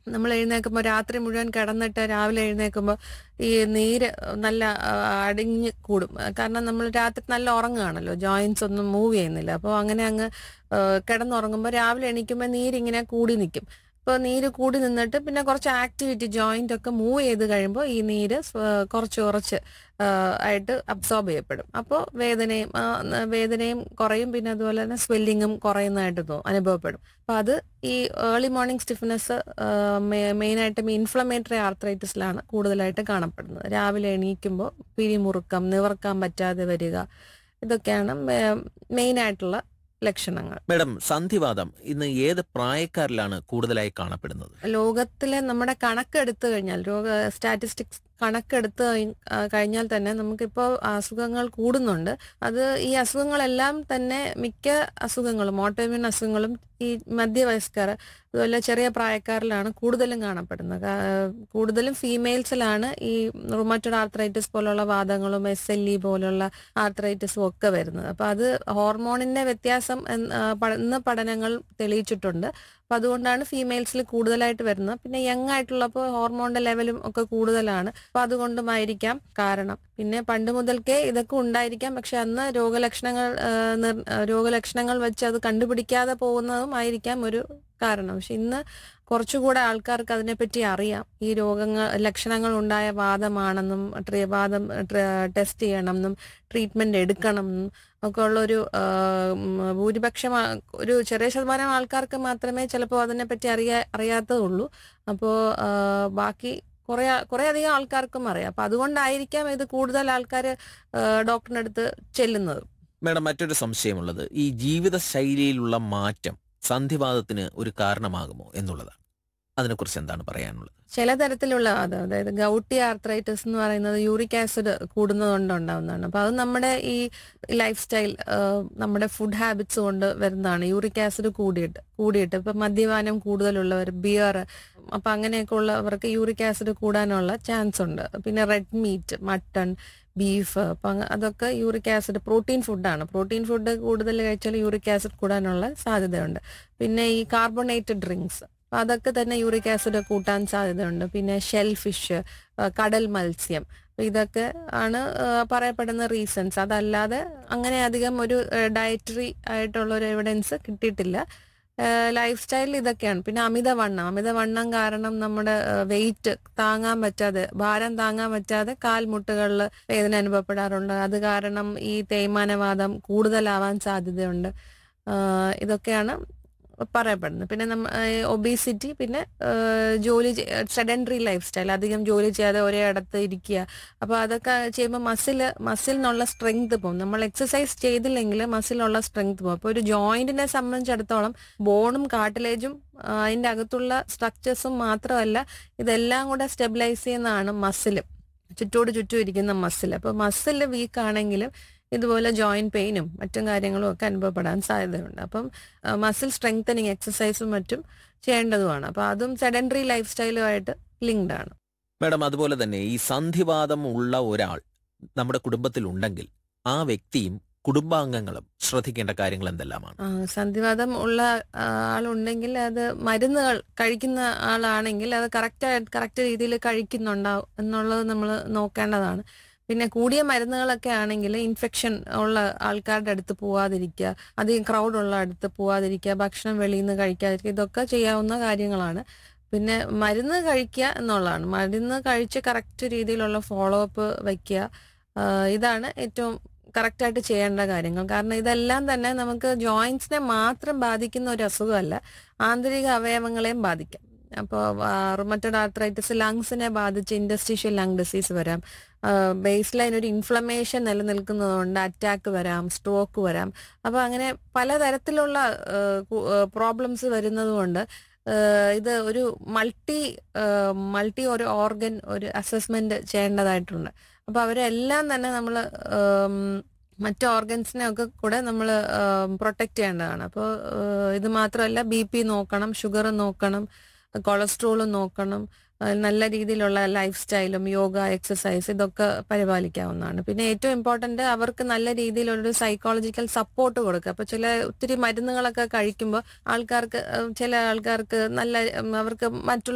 നമ്മൾ എഴുന്നേൽക്കുമ്പോൾ രാത്രി മുഴുവൻ കിടന്നിട്ട് രാവിലെ എഴുന്നേൽക്കുമ്പോൾ ഈ നീര് നല്ല ആ, അടിഞ്ഞ് കൂടും കാരണം നമ്മൾ രാത്രി നല്ല ഉറങ്ങുകയാണല്ലോ ജോയിൻസ് ഒന്നും മൂവ് ചെയ്യുന്നില്ല അപ്പോൾ അങ്ങനെ അങ്ങ് ആ, കിടന്നുറങ്ങുമ്പോൾ രാവിലെ എണീക്കുമ്പോൾ നീരിങ്ങനെ കൂടി നിൽക്കും അപ്പോൾ നീര് കൂടി നിന്നിട്ട് പിന്നെ കുറച്ച് ആക്ടിവിറ്റി ജോയിന്റ് ഒക്കെ മൂവ് ചെയ്ത് കഴിയുമ്പോൾ ഈ നീര് സ്വ- കുറച്ച് കുറച്ച് ആ, ആയിട്ട് അബ്സോർബ് ചെയ്യപ്പെടും അപ്പോൾ വേദനയും ആ, ന- വേദനയും കുറയും പിന്നെ അതുപോലെ തന്നെ സ്വെല്ലിങ്ങും കുറയുന്നതായിട്ട് തോന്നും അനുഭവപ്പെടും അപ്പൊ അത് ഈ ഏർലി മോർണിംഗ് സ്റ്റിഫ്നെസ് മെയിനായിട്ടും ഇൻഫ്ലമേറ്ററി ആർത്രൈറ്റിസിലാണ് കൂടുതലായിട്ട് കാണപ്പെടുന്നത് രാവിലെ എണീക്കുമ്പോൾ പിരിമുറുക്കം നിവർക്കാൻ പറ്റാതെ വരിക ഇതൊക്കെയാണ് മെയിൻ ആയിട്ടുള്ള ലക്ഷണങ്ങൾ മേഡം സന്ധിവാദം ഇന്ന് ഏത് പ്രായക്കാരിലാണ് കൂടുതലായി കാണപ്പെടുന്നത് ലോകത്തിലെ നമ്മുടെ കണക്കെടുത്തു കഴിഞ്ഞാൽ രോഗ സ്റ്റാറ്റിസ്റ്റിക്സ് കണക്കെടുത്ത് കഴി- ആ, കഴിഞ്ഞാൽ തന്നെ നമുക്കിപ്പോൾ അസുഖങ്ങൾ കൂടുന്നുണ്ട് അത് ഈ അസുഖങ്ങളെല്ലാം തന്നെ മിക്ക അസുഖങ്ങളും ഓട്ടോമ്യൂൺ അസുഖങ്ങളും ഈ മധ്യവയസ്കർ അതുപോലെ ചെറിയ പ്രായക്കാരിലാണ് കൂടുതലും കാണപ്പെടുന്നത് കാ- കൂടുതലും ഫീമെയിൽസിലാണ് ഈ റുമറ്റഡ് ആർത്രൈറ്റിസ് പോലുള്ള വാദങ്ങളും എസ് എൽ ഇ പോലുള്ള ആർത്രൈറ്റിസും ഒക്കെ വരുന്നത് അപ്പൊ അത് ഹോർമോണിന്റെ വ്യത്യാസം എന്ന് ആ, പ- ഇന്ന് പഠനങ്ങൾ തെളിയിച്ചിട്ടുണ്ട് അപ്പൊ അതുകൊണ്ടാണ് ഫീമെയിൽസിൽ കൂടുതലായിട്ട് വരുന്നത് പിന്നെ യങ് ആയിട്ടുള്ളപ്പോൾ ഹോർമോണിന്റെ ലെവലും ഒക്കെ കൂടുതലാണ് അപ്പൊ അതുകൊണ്ടുമായിരിക്കാം കാരണം പിന്നെ പണ്ട് മുതൽക്കേ ഇതൊക്കെ ഉണ്ടായിരിക്കാം പക്ഷെ അന്ന് രോഗലക്ഷണങ്ങൾ ആ, നിർ- ആ, രോഗലക്ഷണങ്ങൾ വെച്ച് അത് കണ്ടുപിടിക്കാതെ പോകുന്നതും ആയിരിക്കാം ഒരു കാരണം പക്ഷെ ഇന്ന് കുറച്ചുകൂടെ ആൾക്കാർക്ക് അതിനെപ്പറ്റി അറിയാം ഈ രോഗങ്ങൾ ലക്ഷണങ്ങൾ ഉണ്ടായ വാദമാണെന്നും ട്രീ വാദം ടെസ്റ്റ് ചെയ്യണമെന്നും ട്രീറ്റ്മെന്റ് എടുക്കണം എന്നും ഒക്കെ ഉള്ളൊരു ആ, ഉം, ഭൂരിപക്ഷം ആ- ഒരു ചെറിയ ശതമാനം ആൾക്കാർക്ക് മാത്രമേ ചിലപ്പോൾ അതിനെപ്പറ്റി അറിയാ അറിയാത്തതുള്ളൂ അപ്പോൾ ബാക്കി കുറെ കുറെ അധികം ആൾക്കാർക്കും അറിയാം അപ്പൊ അതുകൊണ്ടായിരിക്കാം ഇത് കൂടുതൽ ആൾക്കാർ ഡോക്ടറിന്റെ അടുത്ത് ചെല്ലുന്നത് മേഡം മറ്റൊരു സംശയമുള്ളത് ഈ ജീവിത ശൈലിയിലുള്ള മാറ്റം സന്ധിവാദത്തിന് ഒരു കാരണമാകുമോ എന്നുള്ളതാണ് അതിനെക്കുറിച്ച് എന്താണ് പറയാനുള്ളത് ചില തരത്തിലുള്ള അത് അതായത് ഗൗട്ടി ആർത്രൈറ്റിസ് എന്ന് പറയുന്നത് യൂറിക് ആസിഡ് കൂടുന്നതുകൊണ്ട് ഉണ്ടാവുന്നതാണ് അപ്പൊ അത് നമ്മുടെ ഈ ലൈഫ് സ്റ്റൈൽ നമ്മുടെ ഫുഡ് ഹാബിറ്റ്സ് കൊണ്ട് വരുന്നതാണ് യൂറിക് ആസിഡ് കൂടിയിട്ട് കൂടിയിട്ട് ഇപ്പൊ മദ്യപാനം കൂടുതലുള്ളവർ ബിയർ അപ്പൊ അങ്ങനെയൊക്കെ ഉള്ളവർക്ക് യൂറിക് ആസിഡ് കൂടാനുള്ള ചാൻസ് ഉണ്ട് പിന്നെ റെഡ് മീറ്റ് മട്ടൺ ബീഫ് അപ്പൊ അങ്ങ- അതൊക്കെ യൂറിക് ആസിഡ് പ്രോട്ടീൻ ഫുഡാണ് പ്രോട്ടീൻ ഫുഡ് കൂടുതൽ കഴിച്ചാൽ യൂറിക് ആസിഡ് കൂടാനുള്ള സാധ്യതയുണ്ട് പിന്നെ ഈ കാർബണേറ്റഡ് ഡ്രിങ്ക്സ് അപ്പൊ അതൊക്കെ തന്നെ യൂറിക് ആസിഡ് കൂട്ടാൻ സാധ്യതയുണ്ട് പിന്നെ ഷെൽ ഫിഷ് കടൽ മത്സ്യം അപ്പൊ ഇതൊക്കെ ആണ് ആ, പറയപ്പെടുന്ന റീസൺസ് അതല്ലാതെ അങ്ങനെ അധികം ഒരു ഡയറ്ററി ആയിട്ടുള്ള ഒരു എവിഡൻസ് കിട്ടിയിട്ടില്ല ലൈഫ് സ്റ്റൈലിൽ ഇതൊക്കെയാണ് പിന്നെ അമിതവണ്ണം അമിതവണ്ണം കാരണം നമ്മുടെ വെയിറ്റ് താങ്ങാൻ പറ്റാതെ ഭാരം താങ്ങാൻ പറ്റാതെ കാൽമുട്ടുകളിൽ വേദന അനുഭവപ്പെടാറുണ്ട് അത് കാരണം ഈ തേയ്മാനവാദം കൂടുതലാവാൻ സാധ്യതയുണ്ട് ആ, ഇതൊക്കെയാണ് പറയപ്പെടുന്നത് പിന്നെ നമ്മ ഒബീസിറ്റി പിന്നെ ആ, ജോലി സെഡൻഡറി ലൈഫ് സ്റ്റൈൽ അധികം ജോലി ചെയ്യാതെ ഒരേ ഇടത്ത് ഇരിക്കുക അപ്പൊ അതൊക്കെ ചെയ്യുമ്പോൾ മസിൽ മസിലിനുള്ള സ്ട്രെങ്ത് പോകും നമ്മൾ എക്സസൈസ് ചെയ്തില്ലെങ്കിൽ മസിലുള്ള സ്ട്രെങ്ത് പോകും അപ്പൊ ഒരു ജോയിന്റിനെ സംബന്ധിച്ചിടത്തോളം ബോണും കാട്ടിലേജും അതിന്റെ അകത്തുള്ള സ്ട്രക്ചേഴ്സും മാത്രമല്ല ഇതെല്ലാം കൂടെ സ്റ്റെബിലൈസ് ചെയ്യുന്നതാണ് മസിൽ ചുറ്റോട് ചുറ്റും ഇരിക്കുന്ന മസിൽ അപ്പൊ മസിൽ വീക്ക് ആണെങ്കിലും ഇതുപോലെ ജോയിന്റ് പെയിനും മറ്റും കാര്യങ്ങളും ഒക്കെ അനുഭവപ്പെടാൻ സാധ്യതയുണ്ട് അപ്പം മസിൽ സ്ട്രെങ്തനിങ് എക്സസൈസും മറ്റും ചെയ്യേണ്ടതുമാണ് അപ്പൊ അതും സെഡൻഡറി ലൈഫ് സ്റ്റൈലുമായിട്ട് ലിങ്ക്ഡ് ആണ് മേഡം അതുപോലെ തന്നെ ഈ സന്ധിവാദം ഉള്ള ഒരാൾ നമ്മുടെ കുടുംബത്തിൽ ഉണ്ടെങ്കിൽ ആ വ്യക്തിയും കുടുംബാംഗങ്ങളും ശ്രദ്ധിക്കേണ്ട കാര്യങ്ങൾ എന്തെല്ലാമാണ് ആ, സന്ധിവാതം ഉള്ള ആ, ആളുണ്ടെങ്കിൽ അത് മരുന്നുകൾ കഴിക്കുന്ന ആളാണെങ്കിൽ അത് കറക്റ്റ് കറക്റ്റ് രീതിയിൽ കഴിക്കുന്നുണ്ടാവും എന്നുള്ളത് നമ്മൾ നോക്കേണ്ടതാണ് പിന്നെ കൂടിയ മരുന്നുകളൊക്കെ ആണെങ്കിൽ ഇൻഫെക്ഷൻ ഉള്ള ആൾക്കാരുടെ അടുത്ത് പോവാതിരിക്കുക അധികം ക്രൗഡ് ഉള്ള അടുത്ത് പോവാതിരിക്കുക ഭക്ഷണം വെളിയിൽ നിന്ന് കഴിക്കാതിരിക്കുക ഇതൊക്കെ ചെയ്യാവുന്ന കാര്യങ്ങളാണ് പിന്നെ മരുന്ന് കഴിക്കുക എന്നുള്ളതാണ് മരുന്ന് കഴിച്ച് കറക്റ്റ് രീതിയിലുള്ള ഫോളോ അപ്പ് വയ്ക്കുക ആ, ഇതാണ് ഏറ്റവും കറക്റ്റായിട്ട് ചെയ്യേണ്ട കാര്യങ്ങൾ കാരണം ഇതെല്ലാം തന്നെ നമുക്ക് ജോയിന്റ്സിനെ മാത്രം ബാധിക്കുന്ന ഒരു അസുഖമല്ല ആന്തരിക അവയവങ്ങളെയും ബാധിക്കാം അപ്പോൾ റുമറ്റഡ് ആർത്രൈറ്റിസ് ലങ്സിനെ ബാധിച്ച് ഇൻഡസ്ട്രീഷ്യൽ ലങ് ഡിസീസ് വരാം ബേസ് ലൈൻ ഒരു ഇൻഫ്ലമേഷൻ നിലനിൽക്കുന്നതുകൊണ്ട് അറ്റാക്ക് വരാം സ്ട്രോക്ക് വരാം അപ്പോൾ അങ്ങനെ പലതരത്തിലുള്ള പ്രോബ്ലംസ് വരുന്നതുകൊണ്ട് ഏഹ് ഇത് ഒരു മൾട്ടി മൾട്ടി ഒരു ഓർഗൻ ഒരു അസസ്മെന്റ് ചെയ്യേണ്ടതായിട്ടുണ്ട് അപ്പൊ അവരെല്ലാം തന്നെ നമ്മൾ മറ്റ് ഓർഗൻസിനെ ഒക്കെ കൂടെ നമ്മൾ പ്രൊട്ടക്ട് ചെയ്യേണ്ടതാണ് അപ്പോൾ ഇത് മാത്രമല്ല ബി പി നോക്കണം ഷുഗർ നോക്കണം കൊളസ്ട്രോളും നോക്കണം ആ, നല്ല രീതിയിലുള്ള ലൈഫ് സ്റ്റൈലും യോഗ എക്സസൈസ് ഇതൊക്കെ പരിപാലിക്കാവുന്നതാണ് പിന്നെ ഏറ്റവും ഇമ്പോർട്ടന്റ് അവർക്ക് നല്ല രീതിയിലൊരു സൈക്കോളജിക്കൽ സപ്പോർട്ട് കൊടുക്കുക അപ്പൊ ചില ഒത്തിരി മരുന്നുകളൊക്കെ കഴിക്കുമ്പോൾ ആൾക്കാർക്ക് ആ, ചില ആൾക്കാർക്ക് നല്ല ഉം, അവർക്ക് മറ്റുള്ള